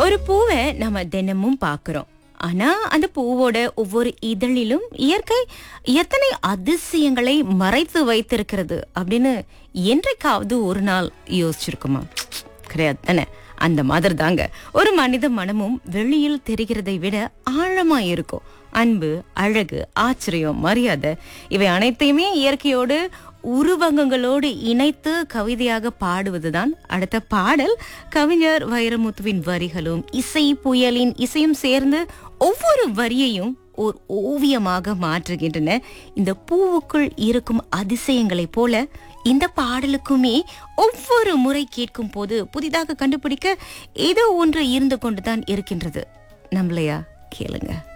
ஒரு பூவை நம்ம தினமும் பார்க்கிறோம் ஆனா அந்த பூவோட ஒவ்வொரு இதழிலும் இயற்கை எத்தனை அதிசயங்களை மறைத்து வைத்திருக்கிறது அப்படின்னு என்றைக்காவது ஒரு நாள் யோசிச்சிருக்குமா கிடையாது தானே அந்த மாதிரி தாங்க ஒரு மனித மனமும் வெளியில் தெரிகிறதை விட ஆழமா இருக்கும் அன்பு அழகு ஆச்சரியம் மரியாதை இவை அனைத்தையுமே இயற்கையோடு உருவகங்களோடு இணைத்து கவிதையாக பாடுவதுதான் அடுத்த பாடல் கவிஞர் வைரமுத்துவின் வரிகளும் இசை புயலின் இசையும் சேர்ந்து ஒவ்வொரு வரியையும் ஓர் ஓவியமாக மாற்றுகின்றன இந்த பூவுக்குள் இருக்கும் அதிசயங்களைப் போல இந்த பாடலுக்குமே ஒவ்வொரு முறை கேட்கும் போது புதிதாக கண்டுபிடிக்க ஏதோ ஒன்று இருந்து கொண்டுதான் இருக்கின்றது நம்மளையா கேளுங்க